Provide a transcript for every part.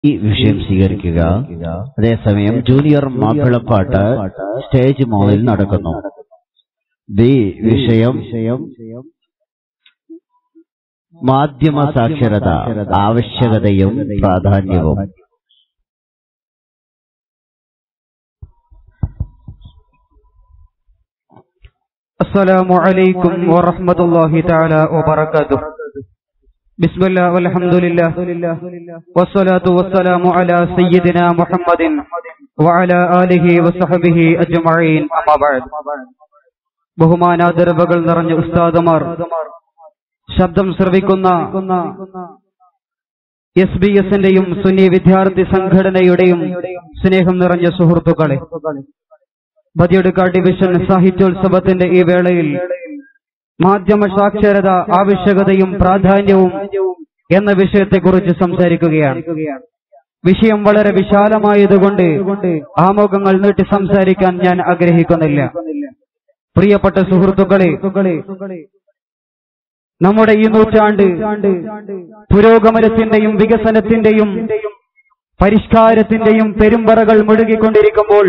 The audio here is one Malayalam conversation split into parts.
ഈ വിഷയം സ്വീകരിക്കുക അതേസമയം ജൂനിയർ മാപ്പിളപ്പാട്ട് സ്റ്റേജ് മോളിൽ നടക്കുന്നു ബി വിഷയം മാധ്യമ സാക്ഷരത ആവശ്യകതയും പ്രാധാന്യവും السلام عليكم ورحمة الله تعالى وبركاته بسم الله والحمد لله والصلاة والسلام على سيدنا محمد وعلى آله وصحبه أجمعين أما بعد ബഹുമാനാദരവകൾ നിറഞ്ഞ ഉസ്താദുമാർ ശബ്ദം ശ്രവിക്കുന്ന എസ് ബി എസിന്റെയും സുന്നി വിദ്യാർത്ഥി സംഘടനയുടെയും സ്നേഹം നിറഞ്ഞ സുഹൃത്തുക്കളെ ബദിയടുക്ക ഡിവിഷൻ സാഹിത്യോത്സവത്തിന്റെ ഈ വേളയിൽ മാധ്യമ സാക്ഷരത ആവശ്യകതയും പ്രാധാന്യവും എന്ന വിഷയത്തെക്കുറിച്ച് സംസാരിക്കുകയാണ് വിഷയം വളരെ വിശാലമായതുകൊണ്ട് ആമുഖങ്ങൾ നീട്ടി സംസാരിക്കാൻ ഞാൻ ആഗ്രഹിക്കുന്നില്ല പ്രിയപ്പെട്ട സുഹൃത്തുക്കളെ നമ്മുടെ ഈ നൂറ്റാണ്ട് പുരോഗമനത്തിന്റെയും വികസനത്തിന്റെയും പരിഷ്കാരത്തിന്റെയും പെരുമ്പറകൾ മുഴുകിക്കൊണ്ടിരിക്കുമ്പോൾ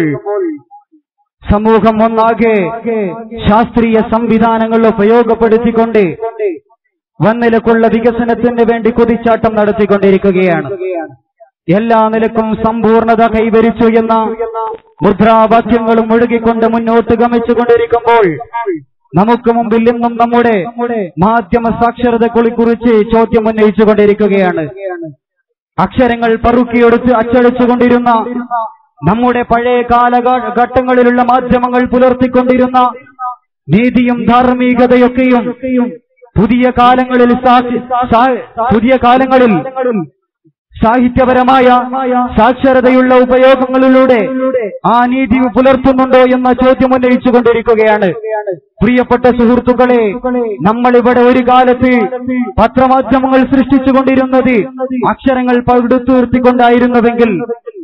സമൂഹം ഒന്നാകെ ശാസ്ത്രീയ സംവിധാനങ്ങൾ ഉപയോഗപ്പെടുത്തിക്കൊണ്ട് വന്നിലക്കുള്ള വികസനത്തിന് വേണ്ടി കുതിച്ചാട്ടം നടത്തിക്കൊണ്ടിരിക്കുകയാണ് എല്ലാ നിലക്കും സമ്പൂർണത കൈവരിച്ചു എന്ന മുദ്രാവാക്യങ്ങളും മുഴുകിക്കൊണ്ട് മുന്നോട്ട് ഗമിച്ചുകൊണ്ടിരിക്കുമ്പോൾ നമുക്ക് മുമ്പിൽ ഇന്നും നമ്മുടെ മാധ്യമ സാക്ഷരതകളെക്കുറിച്ച് ചോദ്യം ഉന്നയിച്ചുകൊണ്ടിരിക്കുകയാണ് അക്ഷരങ്ങൾ പറുക്കിയെടുത്ത് അച്ചടിച്ചുകൊണ്ടിരുന്ന നമ്മുടെ പഴയ കാലഘട്ടങ്ങളിലുള്ള മാധ്യമങ്ങൾ പുലർത്തിക്കൊണ്ടിരുന്ന നീതിയും ധാർമ്മികതയൊക്കെയും പുതിയ കാലങ്ങളിൽ പുതിയ കാലങ്ങളിൽ സാഹിത്യപരമായ സാക്ഷരതയുള്ള ഉപയോഗങ്ങളിലൂടെ ആ നീതി പുലർത്തുന്നുണ്ടോ എന്ന ചോദ്യം ഉന്നയിച്ചുകൊണ്ടിരിക്കുകയാണ് പ്രിയപ്പെട്ട സുഹൃത്തുക്കളെ നമ്മൾ ഇവിടെ ഒരു കാലത്ത് പത്രമാധ്യമങ്ങൾ സൃഷ്ടിച്ചുകൊണ്ടിരുന്നത് അക്ഷരങ്ങൾ പടുത്തുയർത്തിക്കൊണ്ടായിരുന്നുവെങ്കിൽ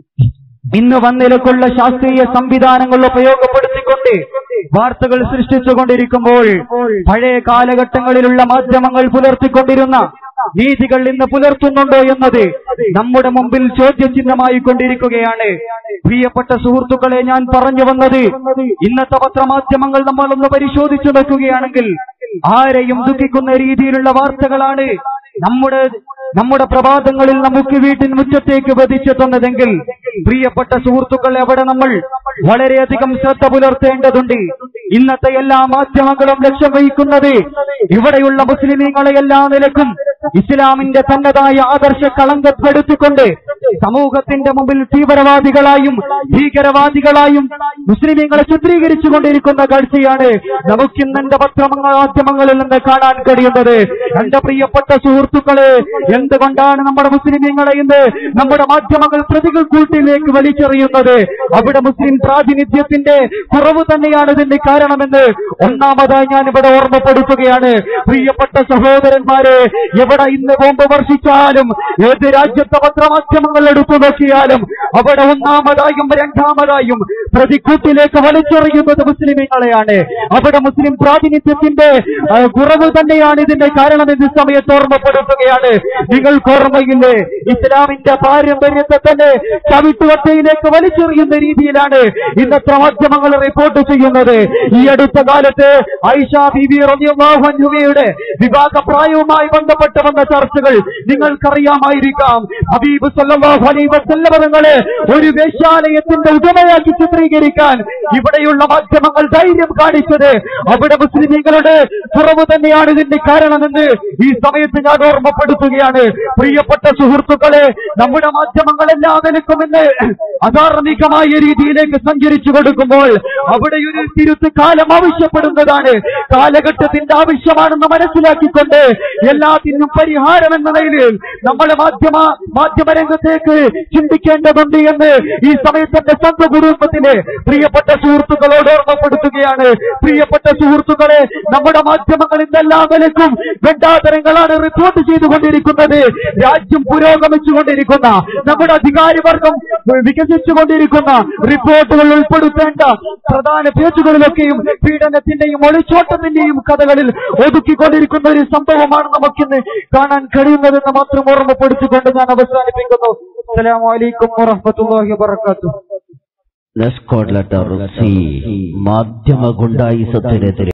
ഇന്ന് വന്നിലക്കുള്ള ശാസ്ത്രീയ സംവിധാനങ്ങൾ ഉപയോഗപ്പെടുത്തിക്കൊണ്ട് വാർത്തകൾ സൃഷ്ടിച്ചുകൊണ്ടിരിക്കുമ്പോൾ പഴയ കാലഘട്ടങ്ങളിലുള്ള മാധ്യമങ്ങൾ പുലർത്തിക്കൊണ്ടിരുന്ന നീതികൾ ഇന്ന് പുലർത്തുന്നുണ്ടോ എന്നത് നമ്മുടെ മുമ്പിൽ ചോദ്യചിഹ്നമായി കൊണ്ടിരിക്കുകയാണ് പ്രിയപ്പെട്ട സുഹൃത്തുക്കളെ ഞാൻ പറഞ്ഞു വന്നത് ഇന്നത്തെ പത്രമാധ്യമങ്ങൾ നമ്മളൊന്ന് പരിശോധിച്ചു നോക്കുകയാണെങ്കിൽ ആരെയും ദുഃഖിക്കുന്ന രീതിയിലുള്ള വാർത്തകളാണ് നമ്മുടെ നമ്മുടെ പ്രഭാതങ്ങളിൽ നമുക്ക് വീട്ടിൻ മുറ്റത്തേക്ക് വധിച്ചെത്തുന്നതെങ്കിൽ പ്രിയപ്പെട്ട സുഹൃത്തുക്കളെ അവിടെ നമ്മൾ വളരെയധികം ശ്രദ്ധ പുലർത്തേണ്ടതുണ്ട് ഇന്നത്തെ എല്ലാ മാധ്യമങ്ങളും ലക്ഷ്യം വഹിക്കുന്നത് ഇവിടെയുള്ള മുസ്ലിമീങ്ങളെ എല്ലാ നിലക്കും ഇസ്ലാമിന്റെ തന്നതായ ആദർശ കളങ്കപ്പെടുത്തിക്കൊണ്ട് സമൂഹത്തിന്റെ മുമ്പിൽ തീവ്രവാദികളായും ഭീകരവാദികളായും മുസ്ലിമീങ്ങളെ ചിത്രീകരിച്ചു കൊണ്ടിരിക്കുന്ന കാഴ്ചയാണ് നമുക്കിന്ന് എന്റെ പത്രമാധ്യമങ്ങളിൽ നിന്ന് കാണാൻ കഴിയുന്നത് എന്റെ പ്രിയപ്പെട്ട സുഹൃത്തുക്കളെ എന്തുകൊണ്ടാണ് നമ്മുടെ മുസ്ലിമീങ്ങളെ ഇന്ന് നമ്മുടെ മാധ്യമങ്ങൾ പ്രതികൾ കൂട്ടിലേക്ക് വലിച്ചെറിയുന്നത് അവിടെ മുസ്ലിം പ്രാതിനിധ്യത്തിന്റെ കുറവ് തന്നെയാണ് ഇതിന്റെ കാരണമെന്ന് ഒന്നാമതായി ഞാൻ ഇവിടെ ഓർമ്മപ്പെടുത്തുകയാണ് പ്രിയപ്പെട്ട സഹോദരന്മാരെ എവിടെ ഇന്ന് ബോംബ് വർഷിച്ചാലും ഏത് രാജ്യത്തെ പത്രമാധ്യമങ്ങൾ എടുത്തു നോക്കിയാലും അവിടെ ഒന്നാമതായും രണ്ടാമതായും പ്രതിക്കൂട്ടിലേക്ക് വലിച്ചെറിയുന്നത് മുസ്ലിമീങ്ങളെയാണ് അവിടെ മുസ്ലിം പ്രാതിനിധ്യത്തിന്റെ ആ, കുറവ് തന്നെയാണ് ഇതിന്റെ കാരണമെന്ന് സമയത്ത് ഓർമ്മപ്പെടുത്തുകയാണ് നിങ്ങൾക്ക് ഓർമ്മയില്ലേ ഇസ്ലാമിന്റെ പാരമ്പര്യത്തെ തന്നെ ചവിട്ടുവട്ടയിലേക്ക് വലിച്ചെറിയുന്ന രീതിയിലാണ് ഇന്നത്തെ മാധ്യമങ്ങൾ റിപ്പോർട്ട് ചെയ്യുന്നത് ഈ അടുത്ത കാലത്ത് ഐഷ ബിബി റബിയുടെ വിവാഹപ്രായവുമായി ബന്ധപ്പെട്ട് വന്ന ചർച്ചകൾ നിങ്ങൾക്കറിയാമായിരിക്കാം ഹബീബ് സല്ലല്ലാഹു അലൈഹി വസല്ലം തങ്ങളെ ഒരു വേശ്യാലയത്തിന്റെ ഉടമയാക്കി ചിത്രീകരിക്കാൻ ഇവിടെയുള്ള മാധ്യമങ്ങൾ ധൈര്യം കാണിച്ചത് അവിടെ മുസ്ലിമീങ്ങളുടെ കുറവ് തന്നെയാണ് ഇതിന്റെ കാരണമെന്ന് ഈ സമയത്ത് ഞാൻ ഓർമ്മപ്പെടുത്തുകയാണ് പ്രിയപ്പെട്ട സുഹൃത്തുക്കളെ നമ്മുടെ മാധ്യമങ്ങൾ എല്ലാ നിലക്കും ഇന്ന് അധാർമികമായ രീതിയിലേക്ക് സഞ്ചരിച്ചു കൊടുക്കുമ്പോൾ അവിടെ ഒരു തിരുത്ത് കാലം ആവശ്യപ്പെടുന്നതാണ് കാലഘട്ടത്തിന്റെ ആവശ്യമാണെന്ന് മനസ്സിലാക്കിക്കൊണ്ട് എല്ലാത്തിനും പരിഹാരം എന്ന നിലയിൽ നമ്മളെ മാധ്യമ മാധ്യമ രംഗത്തേക്ക് ചിന്തിക്കേണ്ടതുണ്ട് എന്ന് ഈ സമയത്ത് എന്റെ സ്വന്തം കുടുംബത്തിലെ പ്രിയപ്പെട്ട സുഹൃത്തുക്കളോട് ഓർമ്മപ്പെടുത്തുകയാണ് പ്രിയപ്പെട്ട സുഹൃത്തുക്കളെ നമ്മുടെ മാധ്യമങ്ങൾ ഇന്നെല്ലാ നിലക്കും വെണ്ടാതരങ്ങളാണ് റിപ്പോർട്ട് ചെയ്തുകൊണ്ടിരിക്കുന്നത് രാജ്യം പുരോഗമിച്ചുകൊണ്ടിരിക്കുന്ന നമ്മുടെ അധികാരിവർഗം വികസിച്ചുകൊണ്ടിരിക്കുന്ന റിപ്പോർട്ടുകൾ ഉൾപ്പെടുത്തേണ്ട പ്രധാന പീഡനത്തിന്റെയും പീഡനത്തിന്റെയും ഒളിച്ചോട്ടത്തിന്റെയും കഥകളിൽ ഒതുക്കിക്കൊണ്ടിരിക്കുന്ന ഒരു സംഭവമാണ് നമുക്കിന്ന് കാണാൻ കഴിയുന്നതെന്ന് മാത്രം ഓർമ്മപ്പെടുത്തിക്കൊണ്ട് ഞാൻ അവസാനിപ്പിക്കുന്നു അസ്സലാമലൈക്കും വറഹ്മത്തുള്ളാഹി വബറകാതുഹു ലെസ് കോഡ് ലെറ്റർ സി മാധ്യമ ഗുണ്ടായിസത്തിനെതിരെ